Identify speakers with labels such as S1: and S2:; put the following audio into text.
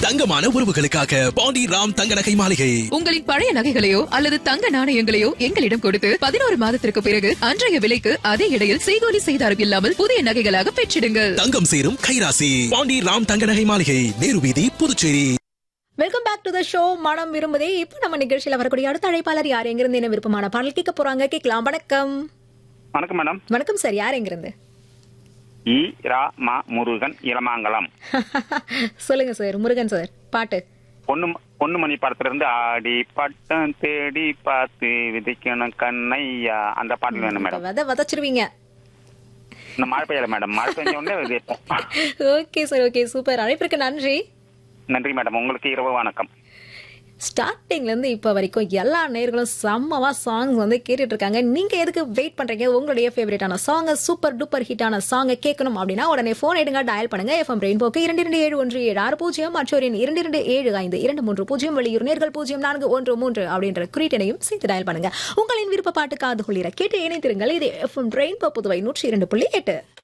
S1: தங்கமான உறவுகளுக்காக பாண்டி ராம் தங்க நகை மாளிகை
S2: உங்களின் பழைய நகைகளையோ அல்லது தங்க நாணயங்களையோ எங்களிடம் கொடுத்து பதினோரு மாதத்திற்கு பிறகு அன்றைய விலைக்கு அதே இடையில் செய்கூலி செய்தாரம் இல்லாமல் புதிய நகைகளாக பெற்றிடுங்கள்
S1: தங்கம் சேரும் கைராசி பாண்டி ராம் தங்க நகை மாளிகை நேரு வீதி Puducherry
S3: welcome back to the show மனம் விரும்புதே இப்போ நம்ம நிகழ்ச்சியில வரக்கூடிய அடுத்த அழைப்பாளர் யார் எங்கிருந்து என்ன விருப்பமான பாடல் கேட்க போறாங்க கேட்கலாம் வணக்கம்
S4: வணக்கம் மேடம்
S3: வணக்கம் சார் யார் எங்கிருந்து
S4: இ ரா மா முருகன் இளமாங்கலம்
S3: சொல்லுங்க சார் முருகன் சார் பாட்டு
S4: பொண்ணு பொண்ணுமணி படத்துல இருந்து ஆடி பட்டம் தேடி பார்த்து விதைக்கணும் கண்ணையா அந்த பாட்டு வேணும் மேடம்
S3: விதை விதைச்சிருவீங்க
S4: இந்த மழை பெய்யல மேடம் மழை பெஞ்ச உடனே விதைப்போம்
S3: ஓகே சார் ஓகே சூப்பர் அழைப்பிற்கு நன்றி
S4: நன்றி மேடம் உங்களுக்கு இரவு வணக்கம்
S3: ஸ்டார்டிங்ல இருந்து இப்ப வரைக்கும் எல்லா நேர்களும் செம்மவா சாங்ஸ் வந்து கேட்டுட்டு இருக்காங்க நீங்க எதுக்கு வெயிட் பண்றீங்க உங்களுடைய ஃபேவரட்டான சாங் சூப்பர் டூப்பர் ஹிட்டான சாங்கை கேட்கணும் அப்படின்னா உடனே போன் எடுங்க டயல் பண்ணுங்க எஃப்எம் ரெயின்போக்கு இரண்டு இரண்டு ஏழு ஒன்று ஏழு ஆறு பூஜ்ஜியம் மற்றொரு இரண்டு இரண்டு ஏழு ஐந்து இரண்டு மூன்று பூஜ்ஜியம் வெளியூர் நேர்கள் பூஜ்ஜியம் நான்கு ஒன்று மூன்று அப்படின்ற குறியீட்டையும் சேர்த்து டயல் பண்ணுங்க உங்களின் விருப்ப பாட்டு காது கொள்ளிற கேட்டு இணைத்திருங்கள் இது எஃப்எம் ரெயின்போ புதுவை நூற்றி இரண்டு புள்ளி எட்டு